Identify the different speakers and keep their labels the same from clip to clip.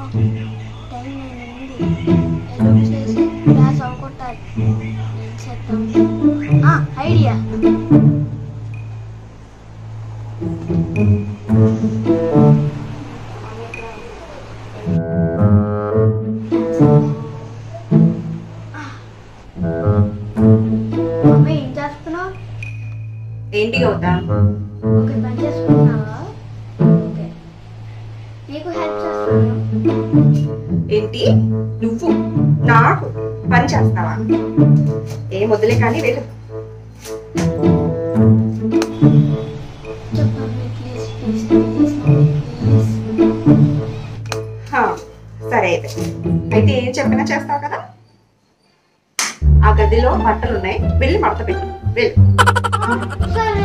Speaker 1: Time అయింది ఏదో చేసి క్లాస్ అవ్వకొట్టాలి ఏం చేద్దాం ఆ, ఐడియా మమ్మీ ఏం చేస్తున్నావు
Speaker 2: ఏంటి గౌతమ్
Speaker 1: ఓకే పని చేసుకుంటున్నావా ఓకే నీకు హెల్ప్ చేస్తాను
Speaker 2: ఏంటి నువ్వు నాకు పని చేస్తావా ఏం వదిలే కానీ వెళ్ళు
Speaker 1: చెప్పు mummy please please please mummy please
Speaker 2: హా, సరే అయితే అయితే ఏం చెప్పినా చేస్తావు కదా ఆ గదిలో బట్టలు ఉన్నాయి వెళ్ళి మడత పెట్టు వెళ్ళు
Speaker 1: సరే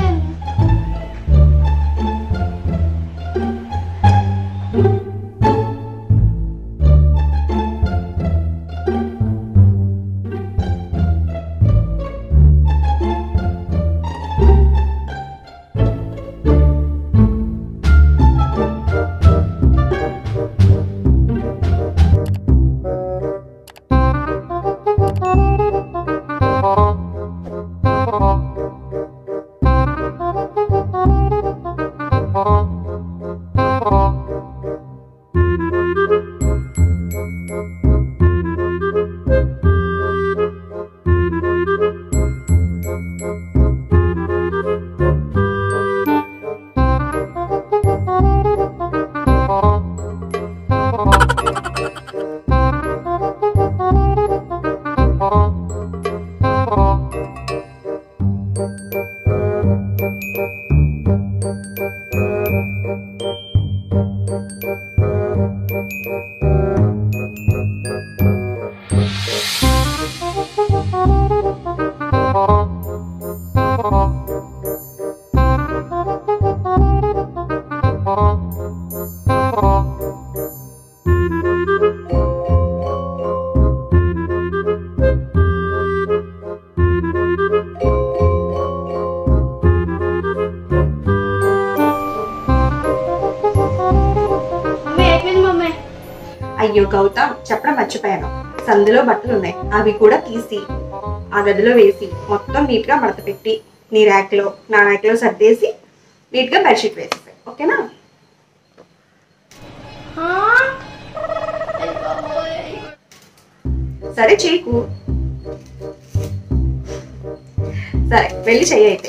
Speaker 1: మమ్మీ అయిపోయింది మమ్మీ
Speaker 2: అయ్యో గౌతమ్ చెప్పడం మర్చిపోయాను సందులో బట్టలు ఉన్నాయి అవి కూడా తీసి ఆ గదిలో వేసి మొత్తం నీట్ గా మడత పెట్టి నీ ర్యాక్ లో నా ర్యాక్ లో సర్దేసి నీట్ గా బెడ్షీట్ వేసేసాయి ఓకేనా
Speaker 1: ఆ? అయ్ బాబోయ్.
Speaker 2: సరే చేయకు సరే వెళ్ళి చెయ్యి అయితే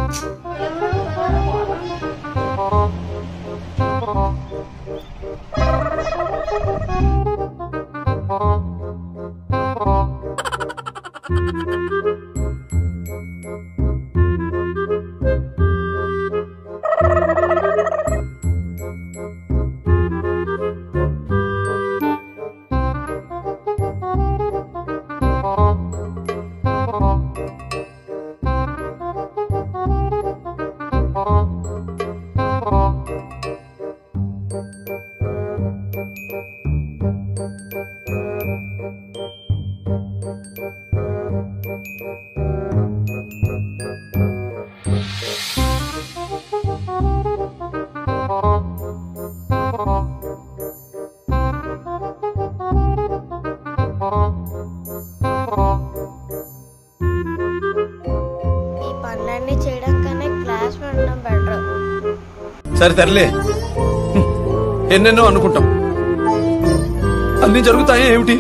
Speaker 1: ఈ పనులన్నీ చేయడం కన్నా క్లాస్ వినడం బెటర్
Speaker 3: సరే తరలే హ్మ్. ఎన్నెన్నో అనుకుంటాం అన్ని జరుగుతాయా ఏమిటి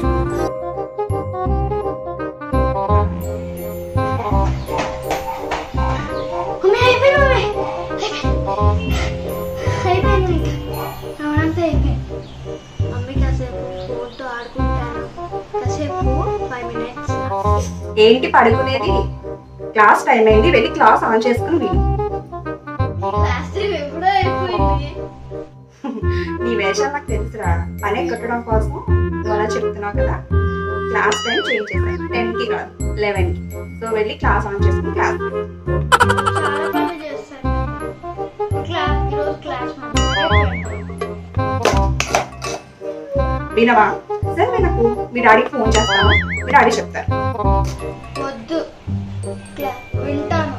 Speaker 1: మమ్మీ అయిపోయింది మమ్మీ అయిపోయింది అవునంతా అయిపోయింది మమ్మీ కాసేపు ఫోన్తో ఆడుకుంటాను కాసేపు ఫైవ్ మినిట్స్
Speaker 2: ఏంటి పడుకునేది క్లాస్ టైం అయింది వెళ్ళి క్లాస్ ఆన్ చేసుకుని విను
Speaker 1: క్లాస్ టైం ఎప్పుడో అయిపోయింది
Speaker 2: నీ వేషాలు నాకు తెలుసురా పని కట్టడం కోసం నువ్వు అలా చెప్తున్నావు కదా క్లాస్ టైం చేంజ్ చేశాను టెన్ కి కాదు లెవెన్ కి సో వెళ్ళి క్లాస్ ఆన్ చేసుకుని క్లాస్ విను.
Speaker 1: చాలా పనులు చేస్తాను క్లాస్ ఈరోజు క్లాస్
Speaker 2: వినవా సరే వినకు మీ డాడీకి ఫోన్ చేస్తాను మీ డాడీ చెప్తారు
Speaker 1: వద్దు క్లా వింటాను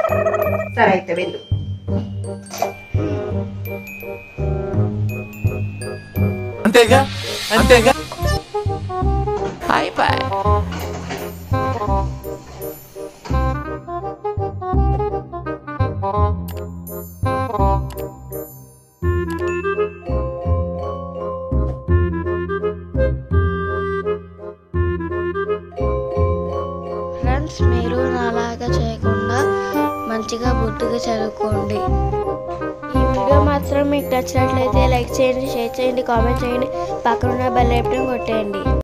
Speaker 2: సరే అయితే వెళ్ళు
Speaker 3: అంతేగా అంతేగా
Speaker 4: అయిపోయి
Speaker 1: ఫ్రెండ్స్ మీరు నాలాగా చేయకుండా మంచిగా బుద్ధిగా చదువుకోండి ఈ వీడియో మాత్రం మీకు నచ్చినట్లయితే లైక్ చేయండి షేర్ చేయండి కామెంట్ చేయండి పక్కన ఉన్న బెల్ ఐకాన్ కొట్టేయండి